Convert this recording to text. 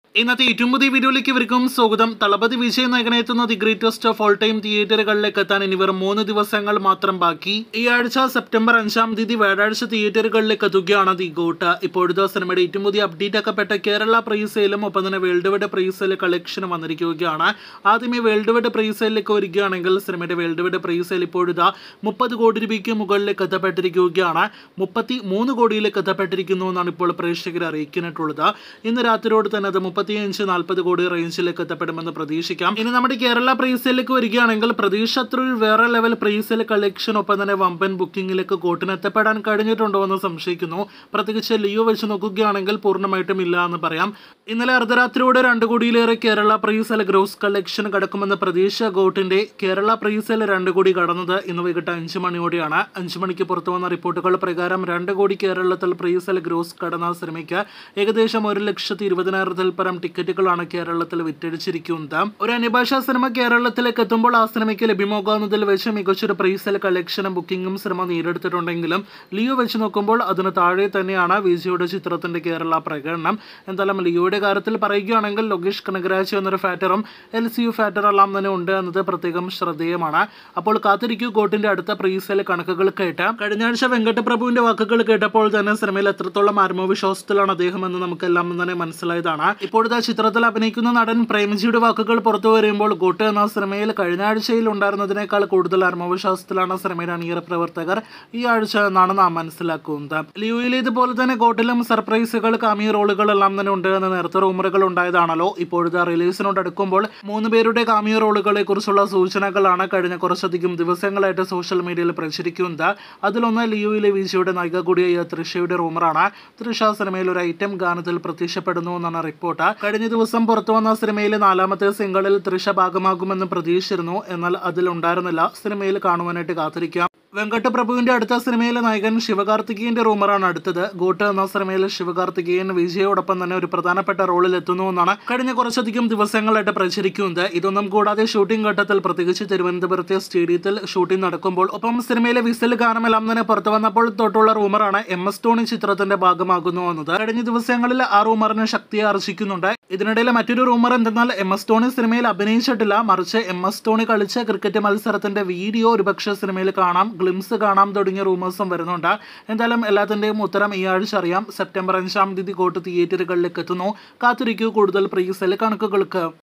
ഇന്നത്തെ ഏറ്റവും പുതിയ വീഡിയോയിലേക്ക് ഇവർക്കും സ്വാഗതം തളപതി വിജയ് നായകനെത്തുന്ന the greatest of all time തിയേറ്ററുകളിലേക്ക് എത്താൻ ഇനി വെറും മൂന്ന് ദിവസങ്ങൾ മാത്രം ബാക്കി ഈ ആഴ്ച സെപ്റ്റംബർ അഞ്ചാം തീയതി വ്യാഴാഴ്ച തിയേറ്ററുകളിലേക്ക് എത്തുകയാണ് ദി ഗോട്ട് ഇപ്പോഴത്തെ സിനിമയുടെ ഏറ്റവും പുതിയ അപ്ഡേറ്റ് ആക്കപ്പെട്ട കേരള പ്രൈസയിലും ഒപ്പം തന്നെ വേൾഡ് വൈഡ് പ്രൈസയിലെ കളക്ഷൻ വന്നിരിക്കുകയാണ് ആദ്യമേ വേൾഡ് വൈഡ് പ്രൈസയിലേക്ക് വരികയാണെങ്കിൽ സിനിമയുടെ വേൾഡ് വൈഡ് പ്രൈസയിൽ ഇപ്പോഴിതാ മുപ്പത് കോടി രൂപയ്ക്ക് മുകളിലേക്ക് എത്തപ്പെട്ടിരിക്കുകയാണ് മുപ്പത്തി മൂന്ന് കോടിയിലേക്ക് എത്തപ്പെട്ടിരിക്കുന്നു എന്നാണ് ഇപ്പോൾ പ്രേക്ഷകർ അറിയിക്കുന്നിട്ടുള്ളത് ഇന്ന് രാത്രിയോട് തന്നെ അത് മുപ്പത്തിയഞ്ച് നാൽപ്പത് കോടി റേഞ്ചിലേക്ക് എത്തപ്പെടുമെന്ന് പ്രതീക്ഷിക്കാം ഇനി നമ്മുടെ കേരള പ്രൈസിലേക്ക് വരികയാണെങ്കിൽ പ്രതീക്ഷ അത്ര ഒരു വേറെ ലെവൽ പ്രൈസിലെ കളക്ഷൻ ഒപ്പം തന്നെ വമ്പൻ ബുക്കിംഗിലേക്ക് കോട്ടിന് എത്തപ്പെടാൻ കഴിഞ്ഞിട്ടുണ്ടോ എന്ന് സംശയിക്കുന്നു പ്രത്യേകിച്ച് ലിയോ വെച്ച് നോക്കുകയാണെങ്കിൽ പൂർണ്ണമായിട്ടും ഇല്ല എന്ന് പറയാം ഇന്നലെ അർദ്ധരാത്രിയോടെ രണ്ട് കോടിയിലേറെ കേരള പ്രൈസിലെ ഗ്രോസ് കളക്ഷൻ കടക്കുമെന്ന പ്രതീക്ഷ ഗോട്ടിന്റെ കേരള പ്രൈസിൽ രണ്ട് കോടി കടന്നത് ഇന്ന് വൈകിട്ട് അഞ്ച് മണിയോടെയാണ് അഞ്ച് മണിക്ക് പുറത്തു വന്ന റിപ്പോർട്ടുകൾ പ്രകാരം രണ്ട് കോടി കേരളത്തിൽ പ്രൈസിൽ ഗ്രോസ് കടന്ന സിനിമയ്ക്ക് ഏകദേശം ഒരു ലക്ഷത്തി ഇരുപതിനായിരത്തിൽ പരം ടിക്കറ്റുകളാണ് കേരളത്തിൽ വിറ്റഴിച്ചിരിക്കുന്നത് ഒരു അന്യഭാഷാ സിനിമ കേരളത്തിലേക്ക് എത്തുമ്പോൾ ആ സിനിമയ്ക്ക് ലഭ്യമാകുന്നതിൽ വെച്ച് മികച്ചൊരു പ്രൈസിൽ കളക്ഷനും ബുക്കിംഗും സിനിമ നേടിയെടുത്തിട്ടുണ്ടെങ്കിലും ലിയോ വെച്ച് നോക്കുമ്പോൾ അതിന് താഴെ തന്നെയാണ് വിജയുടെ ചിത്രത്തിന്റെ കേരള പ്രകടനം എന്തായാലും ലിയോയുടെ കാര്യത്തിൽ പറയുകയാണെങ്കിൽ ലോകേഷ് കനകരാജ് എന്നൊരു ഫാക്ടറും എൽ സി യു ഫാക്ടർ എല്ലാം തന്നെ ഉണ്ട് എന്നത് പ്രത്യേകം ശ്രദ്ധേയമാണ് അപ്പോൾ കാത്തിരിക്കൂ കോട്ടിന്റെ അടുത്ത പ്രീസെയിൽ കണക്കുകൾ കേട്ട് കഴിഞ്ഞ ആഴ്ച വെങ്കട്ടപ്രഭുവിന്റെ വാക്കുകൾ കേട്ടപ്പോൾ തന്നെ സിനിമയിൽ എത്രത്തോളം ആത്മവിശ്വാസത്തിലാണ് അദ്ദേഹം എന്ന് നമുക്കെല്ലാം തന്നെ മനസ്സിലായതാണ് ഇപ്പോഴത്തെ ചിത്രത്തിൽ അഭിനയിക്കുന്ന നടൻ പ്രേംജിയുടെ വാക്കുകൾ പുറത്തു വരുമ്പോൾ ഗോട്ട് എന്ന സിനിമയിൽ കഴിഞ്ഞ ആഴ്ചയിൽ ഉണ്ടായിരുന്നതിനേക്കാൾ കൂടുതൽ ആത്മവിശ്വാസത്തിലാണ് സിനിമയുടെ അണിയറ പ്രവർത്തകർ ഈ ആഴ്ച എന്നാണ് നാം മനസ്സിലാക്കുന്നത് ലിയോയിൽ ഇതുപോലെ തന്നെ ഗോട്ടിലും സർപ്രൈസുകൾ കാമി റോളുകളെല്ലാം തന്നെ ഉണ്ട് എന്ന് നേരത്തെ റൂമറുകൾ ഉണ്ടായതാണല്ലോ ഇപ്പോഴത്തെ റിലീസിനോട് അടുക്കുമ്പോൾ മൂന്ന് പേരുടെ കാമിയ റോളുകളെ കുറിച്ചുള്ള സൂചനകളാണ് കഴിഞ്ഞ കുറച്ചധികം ദിവസങ്ങളായിട്ട് സോഷ്യൽ മീഡിയയിൽ പ്രചരിക്കുന്നത് അതിലൊന്ന് ലിയോയിലെ വിജയുടെ നായിക കൂടിയായ തൃഷയുടെ റൂമറാണ് തൃഷ സിനിമയിൽ ഒരു ഐറ്റം ഗാനത്തിൽ പ്രത്യക്ഷപ്പെടുന്നു എന്നാണ് റിപ്പോർട്ട് കഴിഞ്ഞ ദിവസം പുറത്തു വന്ന സിനിമയിലെ നാലാമത്തെ സിംഗിളിൽ തൃഷ ഭാഗമാകുമെന്ന് പ്രതീക്ഷിച്ചിരുന്നു എന്നാൽ അതിലുണ്ടായിരുന്നില്ല സിനിമയിൽ കാണുവാനായിട്ട് കാത്തിരിക്കാം വെങ്കട്ടപ്രഭുവിന്റെ അടുത്ത സിനിമയിലെ നായകൻ ശിവകാർത്തികേയന്റെ റൂമറാണ് അടുത്തത് ഗോട്ട് എന്ന സിനിമയിൽ ശിവകാർത്തികേയൻ വിജയോടൊപ്പം തന്നെ ഒരു പ്രധാനപ്പെട്ട റോളിൽ എത്തുന്നു എന്നാണ് കഴിഞ്ഞ കുറച്ചധികം ദിവസങ്ങളായിട്ട് പ്രചരിക്കുന്നത് ഇതൊന്നും കൂടാതെ ഷൂട്ടിംഗ് ഘട്ടത്തിൽ പ്രത്യേകിച്ച് തിരുവനന്തപുരത്തെ സ്റ്റേഡിയത്തിൽ ഷൂട്ടിംഗ് നടക്കുമ്പോൾ ഒപ്പം സിനിമയിലെ വിസിൽ ഗാനമെല്ലാം തന്നെ പുറത്തു വന്നപ്പോൾ തൊട്ടുള്ള റൂമറാണ് എം എസ് ടോണി ചിത്രത്തിന്റെ ഭാഗമാകുന്നു എന്നത് കഴിഞ്ഞ ദിവസങ്ങളിൽ ആ റൂമറിന് ശക്തി ആർജിക്കുന്നുണ്ട് ഇതിനിടയിൽ മറ്റൊരു റൂമർ എന്തെന്നാൽ എം എസ് ടോണി സിനിമയിൽ അഭിനയിച്ചിട്ടില്ല മറിച്ച് എം എസ് ടോണി കളിച്ച ക്രിക്കറ്റ് മത്സരത്തിന്റെ വീഡിയോ ഒരുപക്ഷെ സിനിമയിൽ കാണാം ഗ്ലിംസ് കാണാം തുടങ്ങിയ റൂമേഴ്സും വരുന്നുണ്ട് എന്തായാലും എല്ലാത്തിന്റെയും ഉത്തരം ഈ ആഴ്ച അറിയാം സെപ്റ്റംബർ അഞ്ചാം തീയതി കോട്ട് തിയേറ്ററുകളിലേക്ക് എത്തുന്നു കാത്തിരിക്കൂ കൂടുതൽ പ്രീസെൽ കണക്കുകൾക്ക്